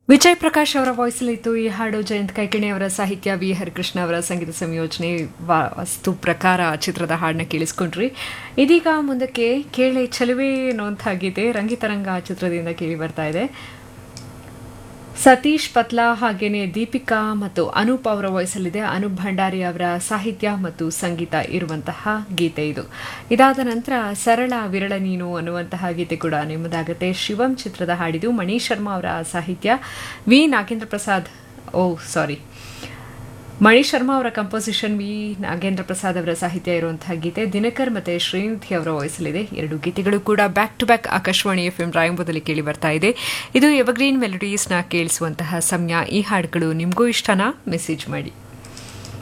ವಿಜಯ್ ಪ್ರಕಾಶ್ ಅವರ ವಾಯ್ಸಲ್ಲಿತ್ತು ಈ ಹಾಡು ಜಯಂತ್ ಕೈಕಿಣಿ ಅವರ ಸಾಹಿತ್ಯ ವಿ ಹರಿಕೃಷ್ಣ ಅವರ ಸಂಗೀತ ಸಂಯೋಜನೆ ವಸ್ತು ಪ್ರಕಾರ ಚಿತ್ರದ ಹಾಡನ್ನ ಕೇಳಿಸ್ಕೊಂಡ್ರಿ ಇದೀಗ ಮುಂದಕ್ಕೆ ಕೇಳೆ ಚಲುವೆ ಅನ್ನುವಂಥ ಗೀತೆ ರಂಗಿತರಂಗ ಚಿತ್ರದಿಂದ ಕೇಳಿ ಬರ್ತಾ ಇದೆ ಸತೀಶ್ ಪತ್ಲಾ ಹಾಗೇನೆ ದೀಪಿಕಾ ಮತ್ತು ಅನೂಪ್ ಅವರ ವಾಯ್ಸಲ್ಲಿದೆ ಅನೂಪ್ ಭಂಡಾರಿ ಅವರ ಸಾಹಿತ್ಯ ಮತ್ತು ಸಂಗೀತ ಇರುವಂತಹ ಗೀತೆ ಇದು ಇದಾದ ನಂತರ ಸರಳ ವಿರಳ ನೀನು ಅನ್ನುವಂತಹ ಗೀತೆ ಕೂಡ ನಿಮ್ಮದಾಗುತ್ತೆ ಶಿವಂ ಚಿತ್ರದ ಹಾಡಿದು ಮಣಿ ಶರ್ಮಾ ಅವರ ಸಾಹಿತ್ಯ V Nagendra Prasad oh sorry Mani Sharma ಅವರ ಕಂಪೋಸಿಷನ್ ವಿ ನಾಗೇಂದ್ರ ಪ್ರಸಾದ್ ಅವರ ಸಾಹಿತ್ಯ ಇರುವಂತಹ ಗೀತೆ ದಿನಕರ್ ಮತ್ತೆ ಶ್ರೀನಿಧಿ ಅವರ ವಾಯ್ಸಲ್ಲಿದೆ ಎರಡು ಗೀತೆಗಳು ಕೂಡ back to back Akashvani F M ರಾಯಂಬುದಲ್ಲಿ ಕೇಳಿ ಬರ್ತಾ ಇದೆ ಇದು ಎವರ್ಗ್ರೀನ್ ಮೆಲಡೀಸ್ನ ಕೇಳಿಸುವಂತಹ ಸಮಯ ಈ ಹಾಡುಗಳು ನಿಮಗೂ ಇಷ್ಟನಾ ಮೆಸೇಜ್ ಮಾಡಿ